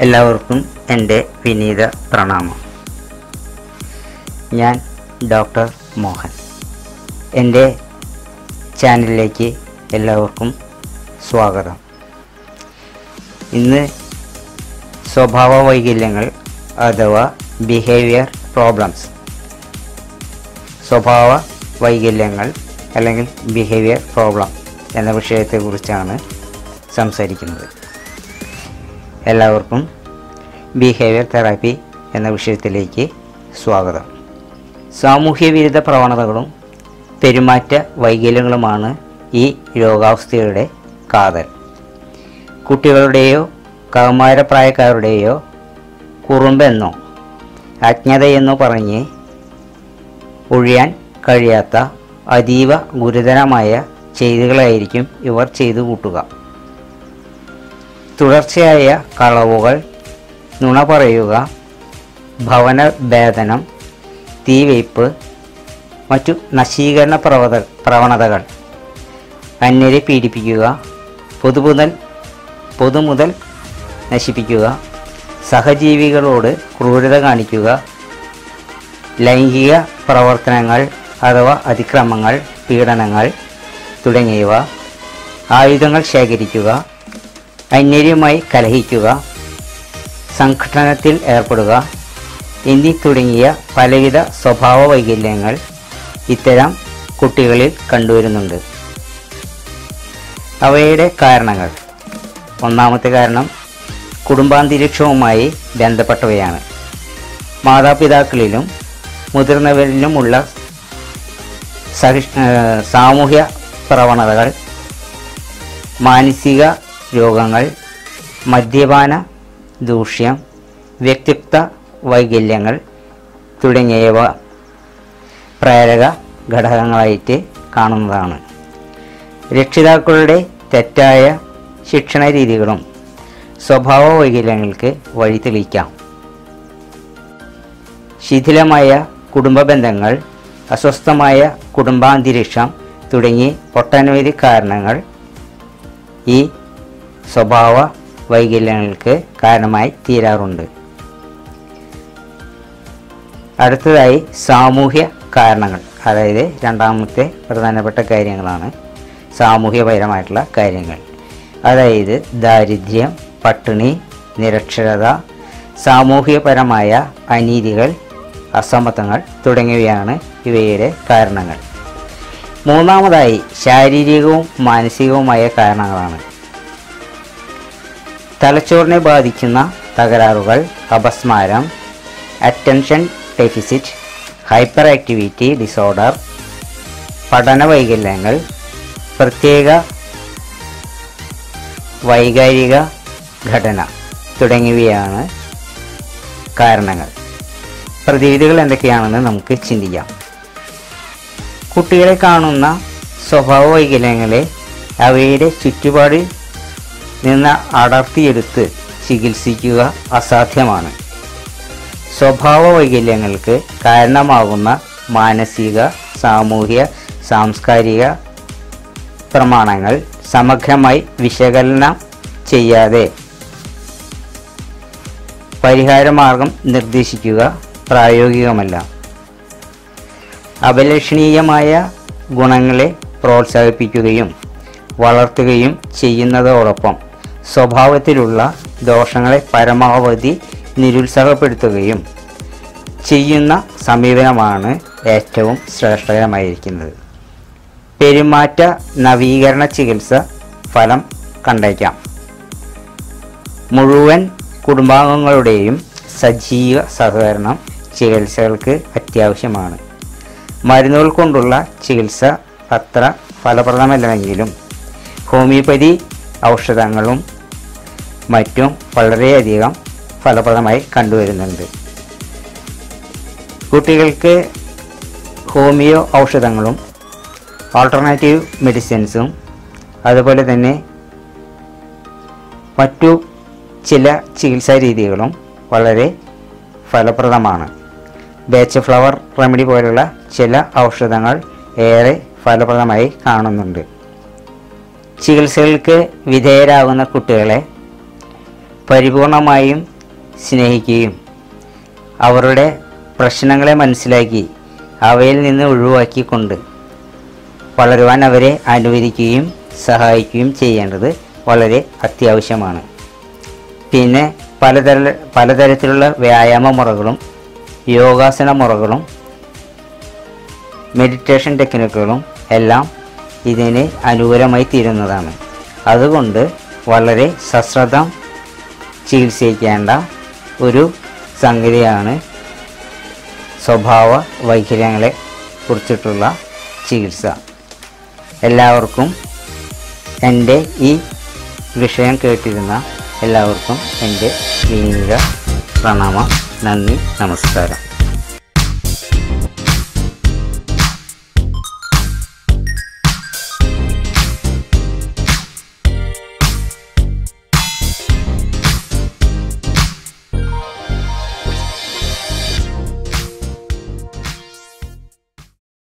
എല്ലാവർക്കും എൻ്റെ വിനീത പ്രണാമം ഞാൻ ഡോക്ടർ മോഹൻ എൻ്റെ ചാനലിലേക്ക് എല്ലാവർക്കും സ്വാഗതം ഇന്ന് സ്വഭാവ വൈകല്യങ്ങൾ അഥവാ ബിഹേവിയർ പ്രോബ്ലംസ് സ്വഭാവ വൈകല്യങ്ങൾ അല്ലെങ്കിൽ ബിഹേവിയർ പ്രോബ്ലം എന്ന വിഷയത്തെക്കുറിച്ചാണ് സംസാരിക്കുന്നത് എല്ലാവർക്കും ബിഹേവിയർ തെറാപ്പി എന്ന വിഷയത്തിലേക്ക് സ്വാഗതം സാമൂഹ്യ വിരുദ്ധ പ്രവണതകളും പെരുമാറ്റ വൈകല്യങ്ങളുമാണ് ഈ രോഗാവസ്ഥയുടെ കാതൽ കുട്ടികളുടെയോ കൗമാരപ്രായക്കാരുടെയോ കുറുമ്പെന്നോ അജ്ഞതയെന്നോ പറഞ്ഞ് ഒഴിയാൻ കഴിയാത്ത അതീവ ഗുരുതരമായ ചെയ്തികളായിരിക്കും ഇവർ ചെയ്തു കൂട്ടുക തുടർച്ചയായ കളവുകൾ നുണ പറയുക ഭവന ഭേദനം തീവയ്പ് മറ്റു നശീകരണ പ്രവത പ്രവണതകൾ അന്യരെ പീഡിപ്പിക്കുക പൊതുമുതൽ പൊതുമുതൽ നശിപ്പിക്കുക സഹജീവികളോട് ക്രൂരത കാണിക്കുക ലൈംഗിക പ്രവർത്തനങ്ങൾ അഥവാ അതിക്രമങ്ങൾ പീഡനങ്ങൾ തുടങ്ങിയവ ആയുധങ്ങൾ ശേഖരിക്കുക അന്യരുമായി കലഹിക്കുക സംഘടനത്തിൽ ഏർപ്പെടുക എന്നീ തുടങ്ങിയ പലവിധ സ്വഭാവ വൈകല്യങ്ങൾ ഇത്തരം കുട്ടികളിൽ കണ്ടുവരുന്നുണ്ട് അവയുടെ കാരണങ്ങൾ ഒന്നാമത്തെ കാരണം കുടുംബാന്തരീക്ഷവുമായി ബന്ധപ്പെട്ടവയാണ് മാതാപിതാക്കളിലും മുതിർന്നവരിലുമുള്ള സഹിഷ് ഏഹ് സാമൂഹ്യ പ്രവണതകൾ മാനസിക രോഗങ്ങൾ മദ്യപാന ദൂഷ്യം വ്യക്തിത്വ വൈകല്യങ്ങൾ തുടങ്ങിയവ പ്രേരക ഘടകങ്ങളായിട്ട് കാണുന്നതാണ് രക്ഷിതാക്കളുടെ തെറ്റായ ശിക്ഷണ രീതികളും സ്വഭാവ വൈകല്യങ്ങൾക്ക് വഴിതെളിക്കാം ശിഥിലമായ കുടുംബ ബന്ധങ്ങൾ അസ്വസ്ഥമായ കുടുംബാന്തരീക്ഷം തുടങ്ങി ഒട്ടനവധി കാരണങ്ങൾ ഈ സ്വഭാവ വൈകല്യങ്ങൾക്ക് കാരണമായി തീരാറുണ്ട് അടുത്തതായി സാമൂഹ്യ കാരണങ്ങൾ അതായത് രണ്ടാമത്തെ പ്രധാനപ്പെട്ട കാര്യങ്ങളാണ് സാമൂഹ്യപരമായിട്ടുള്ള കാര്യങ്ങൾ അതായത് ദാരിദ്ര്യം പട്ടിണി നിരക്ഷരത സാമൂഹ്യപരമായ അനീതികൾ അസമത്വങ്ങൾ തുടങ്ങിയവയാണ് ഇവയുടെ കാരണങ്ങൾ മൂന്നാമതായി ശാരീരികവും മാനസികവുമായ കാരണങ്ങളാണ് തലച്ചോറിനെ ബാധിക്കുന്ന തകരാറുകൾ അപസ്മാരം attention deficit hyperactivity disorder പഠന വൈകല്യങ്ങൾ പ്രത്യേക വൈകാരിക ഘടന തുടങ്ങിയവയാണ് കാരണങ്ങൾ പ്രതിവിധികൾ എന്തൊക്കെയാണെന്ന് നമുക്ക് ചിന്തിക്കാം കുട്ടികളെ കാണുന്ന സ്വഭാവ വൈകല്യങ്ങളെ അവയുടെ ചുറ്റുപാടിൽ നിന്ന് അടർത്തിയെടുത്ത് ചികിത്സിക്കുക അസാധ്യമാണ് സ്വഭാവ വൈകല്യങ്ങൾക്ക് കാരണമാകുന്ന മാനസിക സാമൂഹ്യ സാംസ്കാരിക പ്രമാണങ്ങൾ സമഗ്രമായി വിശകലനം ചെയ്യാതെ പരിഹാരമാർഗം നിർദ്ദേശിക്കുക പ്രായോഗികമല്ല അപലഷണീയമായ ഗുണങ്ങളെ പ്രോത്സാഹിപ്പിക്കുകയും വളർത്തുകയും ചെയ്യുന്നതോടൊപ്പം സ്വഭാവത്തിലുള്ള ദോഷങ്ങളെ പരമാവധി നിരുത്സാഹപ്പെടുത്തുകയും ചെയ്യുന്ന സമീപനമാണ് ഏറ്റവും ശ്രേഷ്ഠകരമായിരിക്കുന്നത് പെരുമാറ്റ നവീകരണ ചികിത്സ ഫലം കണ്ടേക്കാം മുഴുവൻ കുടുംബാംഗങ്ങളുടെയും സജീവ സഹകരണം ചികിത്സകൾക്ക് അത്യാവശ്യമാണ് മരുന്നുകൾ കൊണ്ടുള്ള ചികിത്സ അത്ര ഫലപ്രദമല്ലെങ്കിലും ഹോമിയോപ്പതി ഔഷധങ്ങളും മറ്റും വളരെയധികം ഫലപ്രദമായി കണ്ടുവരുന്നുണ്ട് കുട്ടികൾക്ക് ഹോമിയോ ഔഷധങ്ങളും ആൾട്ടർനേറ്റീവ് മെഡിസിൻസും അതുപോലെ തന്നെ മറ്റു ചില ചികിത്സാ രീതികളും വളരെ ഫലപ്രദമാണ് ബേച്ച് ഫ്ലവർ റെമഡി പോലുള്ള ചില ഔഷധങ്ങൾ ഏറെ ഫലപ്രദമായി കാണുന്നുണ്ട് ചികിത്സകൾക്ക് വിധേയരാകുന്ന കുട്ടികളെ പരിപൂർണമായും സ്നേഹിക്കുകയും അവരുടെ പ്രശ്നങ്ങളെ മനസ്സിലാക്കി അവയിൽ നിന്ന് ഒഴിവാക്കിക്കൊണ്ട് വളരുവാൻ അവരെ അനുവദിക്കുകയും സഹായിക്കുകയും ചെയ്യേണ്ടത് വളരെ അത്യാവശ്യമാണ് പിന്നെ പലതര പലതരത്തിലുള്ള വ്യായാമ മുറകളും യോഗാസന മുറകളും മെഡിറ്റേഷൻ ടെക്നിക്കുകളും എല്ലാം ഇതിന് അനുകൂലമായി തീരുന്നതാണ് അതുകൊണ്ട് വളരെ സശ്രദ്ധം ചികിത്സിക്കേണ്ട ഒരു സംഗതിയാണ് സ്വഭാവ വൈകല്യങ്ങളെ കുറിച്ചിട്ടുള്ള ചികിത്സ എല്ലാവർക്കും എൻ്റെ ഈ വിഷയം കേട്ടിരുന്ന എല്ലാവർക്കും എൻ്റെ വിനീത പ്രണാമം നന്ദി നമസ്കാരം